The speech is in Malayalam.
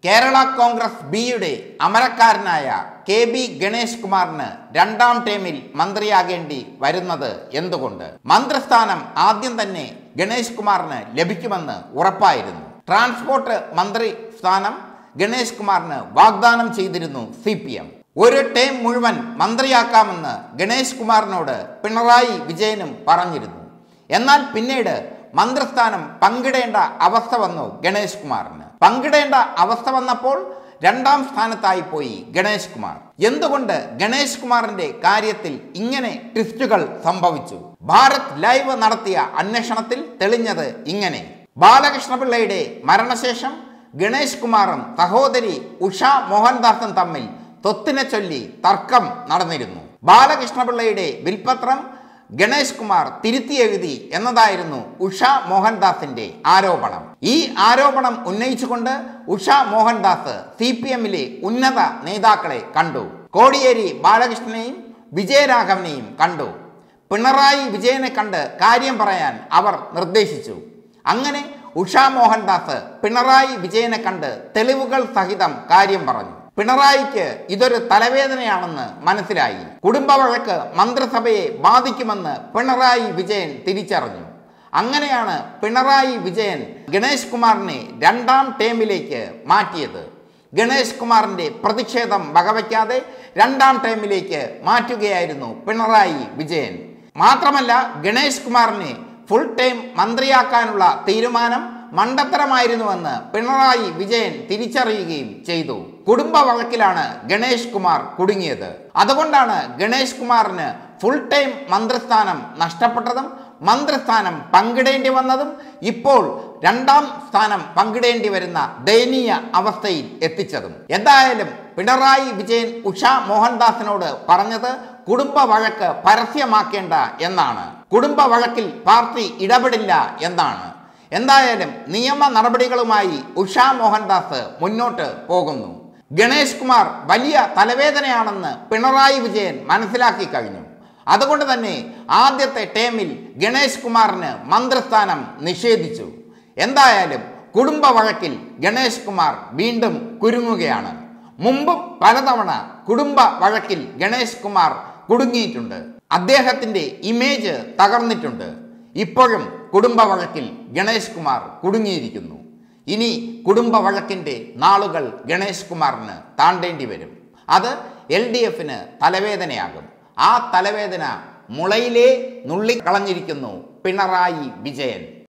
കേരള കോൺഗ്രസ് ബിയുടെ അമരക്കാരനായ കെ ബി ഗണേഷ് കുമാറിന് രണ്ടാം ടേമിൽ മന്ത്രിയാകേണ്ടി വരുന്നത് എന്തുകൊണ്ട് മന്ത്രിസ്ഥാനം ആദ്യം തന്നെ ഗണേഷ് കുമാറിന് ലഭിക്കുമെന്ന് ഉറപ്പായിരുന്നു ട്രാൻസ്പോർട്ട് മന്ത്രി സ്ഥാനം ഗണേഷ് കുമാറിന് വാഗ്ദാനം ചെയ്തിരുന്നു സി പി എം ഒരു ടേം മുഴുവൻ മന്ത്രിയാക്കാമെന്ന് ഗണേഷ് കുമാറിനോട് പിണറായി വിജയനും പറഞ്ഞിരുന്നു എന്നാൽ പിന്നീട് മന്ത്രിസ്ഥാനം പങ്കിടേണ്ട അവസ്ഥ വന്നു ഗണേഷ് കുമാറിന് പങ്കിടേണ്ട അവസ്ഥ വന്നപ്പോൾ രണ്ടാം സ്ഥാനത്തായി പോയി ഗണേഷ് കുമാർ എന്തുകൊണ്ട് ഗണേഷ് കുമാറിന്റെ കാര്യത്തിൽ ഇങ്ങനെ ട്വിസ്റ്റുകൾ സംഭവിച്ചു ഭാരത് ലൈവ് നടത്തിയ അന്വേഷണത്തിൽ തെളിഞ്ഞത് ഇങ്ങനെ ബാലകൃഷ്ണപിള്ളയുടെ മരണശേഷം ഗണേഷ് കുമാറും സഹോദരി ഉഷ മോഹൻദാസും തമ്മിൽ തൊത്തിനെ ചൊല്ലി തർക്കം നടന്നിരുന്നു ബാലകൃഷ്ണപിള്ളയുടെ വിൽപത്രം ഗണേഷ് കുമാർ തിരുത്തി എഴുതി എന്നതായിരുന്നു ഉഷ മോഹൻദാസിന്റെ ആരോപണം ഈ ആരോപണം ഉന്നയിച്ചുകൊണ്ട് ഉഷ മോഹൻദാസ് സി പി എമ്മിലെ ഉന്നത നേതാക്കളെ കണ്ടു കോടിയേരി ബാലകൃഷ്ണനെയും വിജയരാഘവനെയും കണ്ടു പിണറായി വിജയനെ കണ്ട് കാര്യം പറയാൻ അവർ നിർദ്ദേശിച്ചു അങ്ങനെ ഉഷ മോഹൻദാസ് പിണറായി വിജയനെ കണ്ട് തെളിവുകൾ സഹിതം കാര്യം പറഞ്ഞു പിണറായിക്ക് ഇതൊരു തലവേദനയാണെന്ന് മനസ്സിലായി കുടുംബ വഴക്ക് മന്ത്രിസഭയെ ബാധിക്കുമെന്ന് പിണറായി വിജയൻ തിരിച്ചറിഞ്ഞു അങ്ങനെയാണ് പിണറായി വിജയൻ ഗണേഷ് കുമാറിനെ രണ്ടാം ടേമിലേക്ക് മാറ്റിയത് ഗണേഷ് കുമാറിന്റെ പ്രതിഷേധം വകവയ്ക്കാതെ രണ്ടാം ടൈമിലേക്ക് മാറ്റുകയായിരുന്നു പിണറായി വിജയൻ മാത്രമല്ല ഗണേഷ് കുമാറിനെ ഫുൾ ടൈം മന്ത്രിയാക്കാനുള്ള തീരുമാനം മണ്ടത്തരമായിരുന്നുവെന്ന് പിണറായി വിജയൻ തിരിച്ചറിയുകയും ചെയ്തു കുടുംബ വഴക്കിലാണ് ഗണേഷ് കുമാർ കുടുങ്ങിയത് അതുകൊണ്ടാണ് ഗണേഷ് കുമാറിന് ഫുൾ ടൈം മന്ത്രിസ്ഥാനം നഷ്ടപ്പെട്ടതും മന്ത്രിസ്ഥാനം പങ്കിടേണ്ടി വന്നതും ഇപ്പോൾ രണ്ടാം സ്ഥാനം പങ്കിടേണ്ടി വരുന്ന ദയനീയ അവസ്ഥയിൽ എത്തിച്ചതും എന്തായാലും പിണറായി വിജയൻ ഉഷ മോഹൻദാസിനോട് പറഞ്ഞത് കുടുംബ വഴക്ക് പരസ്യമാക്കേണ്ട എന്നാണ് കുടുംബ വഴക്കിൽ പാർട്ടി ഇടപെടില്ല എന്നാണ് എന്തായാലും നിയമ നടപടികളുമായി ഉഷ മോഹൻദാസ് മുന്നോട്ട് പോകുന്നു ഗണേഷ് കുമാർ വലിയ തലവേദനയാണെന്ന് പിണറായി വിജയൻ മനസ്സിലാക്കി കഴിഞ്ഞു അതുകൊണ്ട് തന്നെ ആദ്യത്തെ ടേമിൽ ഗണേഷ് കുമാറിന് മന്ത്രിസ്ഥാനം നിഷേധിച്ചു എന്തായാലും കുടുംബ വഴക്കിൽ ഗണേഷ് കുമാർ വീണ്ടും കുരുങ്ങുകയാണ് മുമ്പും പലതവണ കുടുംബ വഴക്കിൽ ഗണേഷ് കുമാർ കുടുങ്ങിയിട്ടുണ്ട് അദ്ദേഹത്തിന്റെ ഇമേജ് തകർന്നിട്ടുണ്ട് ഇപ്പോഴും കുടുംബ വഴക്കിൽ ഗണേഷ് കുമാർ കുടുങ്ങിയിരിക്കുന്നു ഇനി കുടുംബ വഴക്കിൻ്റെ നാളുകൾ ഗണേഷ് കുമാറിന് താണ്ടേണ്ടി വരും അത് എൽ ഡി എഫിന് തലവേദനയാകും ആ തലവേദന മുളയിലേ നുള്ളിക്കളഞ്ഞിരിക്കുന്നു പിണറായി വിജയൻ